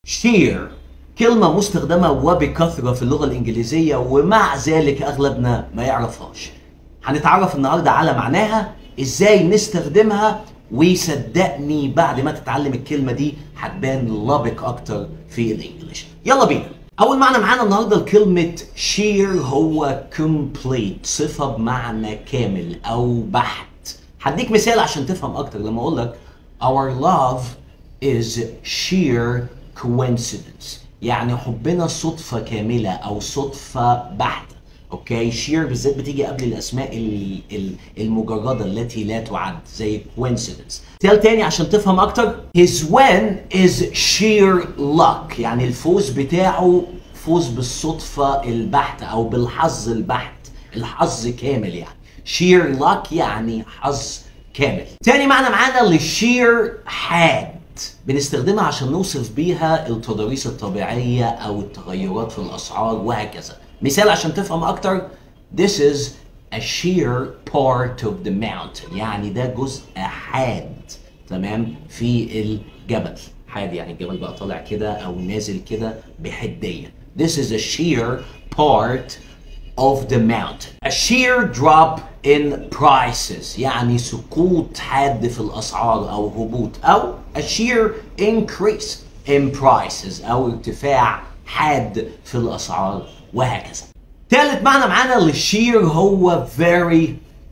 sheer كلمة مستخدمة وبكثرة في اللغة الإنجليزية ومع ذلك أغلبنا ما يعرفهاش هنتعرف النهاردة على معناها إزاي نستخدمها وصدقني بعد ما تتعلم الكلمة دي هتبان لبق أكتر في الإنجليش يلا بينا أول معنى معانا النهاردة لكلمة sheer هو complete صفة بمعنى كامل أو بحت هديك مثال عشان تفهم أكتر لما أقول لك our love is sheer coincidence يعني حبنا صدفة كاملة أو صدفة بحتة اوكي شير بالذات بتيجي قبل الاسماء ال- ال- المجرده التي لا تعد زي coincidence مثال تاني عشان تفهم اكتر his win is sheer luck يعني الفوز بتاعه فوز بالصدفه البحته او بالحظ البحت الحظ كامل يعني sheer luck يعني حظ كامل تاني معنى معانا للشير حاد بنستخدمها عشان نوصف بيها التضاريس الطبيعية أو التغيرات في الأسعار وهكذا مثال عشان تفهم أكتر This is a sheer part of the mountain يعني ده جزء حاد تمام في الجبل حاد يعني الجبل بقى طالع كده أو نازل كده بحدية This is a sheer part of the mountain. A sheer drop in prices يعني سقوط حاد في الأسعار أو هبوط أو a sheer increase in prices أو ارتفاع حاد في الأسعار وهكذا. ثالث معنى معانا للشير هو very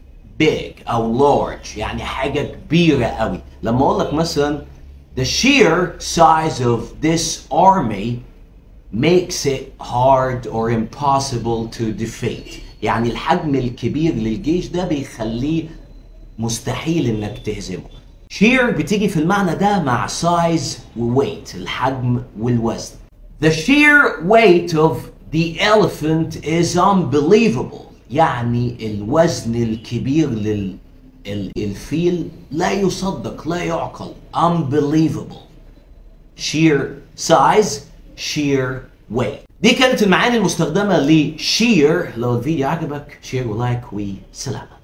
big أو large يعني حاجة كبيرة قوي. لما أقول لك مثلا the sheer size of this army makes it hard or impossible to defeat يعني الحجم الكبير للجيش ده بيخليه مستحيل انك تهزمه sheer بتيجي في المعنى ده مع size وweight الحجم والوزن The sheer weight of the elephant is unbelievable يعني الوزن الكبير لل ال- الفيل لا يصدق لا يعقل unbelievable sheer size sheer weight دي كانت المعاني المستخدمة لشير لو الفيديو عجبك شير ولايك وسلام